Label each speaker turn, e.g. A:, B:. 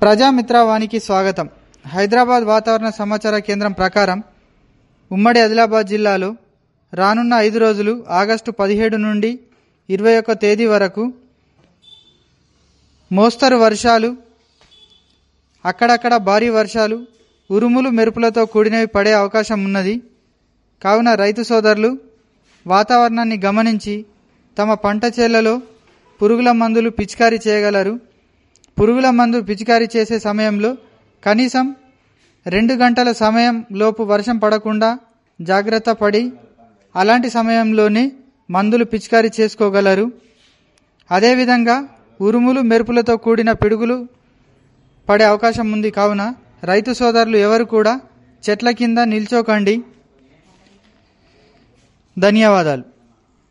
A: ప్రజామిత్ర వానికి స్వాగతం హైదరాబాద్ వాతావరణ సమాచార కేంద్రం ప్రకారం ఉమ్మడి ఆదిలాబాద్ జిల్లాలో రానున్న ఐదు రోజులు ఆగస్టు పదిహేడు నుండి ఇరవై ఒక్క తేదీ వరకు మోస్తరు వర్షాలు అక్కడక్కడ భారీ వర్షాలు ఉరుములు మెరుపులతో కూడినవి పడే అవకాశం ఉన్నది కావున రైతు సోదరులు వాతావరణాన్ని గమనించి తమ పంట చేలలో పురుగుల మందులు పిచికారీ చేయగలరు పురుగుల మందు పిచికారీ చేసే సమయంలో కనీసం రెండు గంటల సమయం లోపు వర్షం పడకుండా జాగ్రత్త పడి అలాంటి సమయంలోనే మందులు పిచికారీ చేసుకోగలరు అదేవిధంగా ఉరుములు మెరుపులతో కూడిన పిడుగులు పడే అవకాశం ఉంది కావున రైతు సోదరులు ఎవరు కూడా చెట్ల కింద నిల్చోకండి ధన్యవాదాలు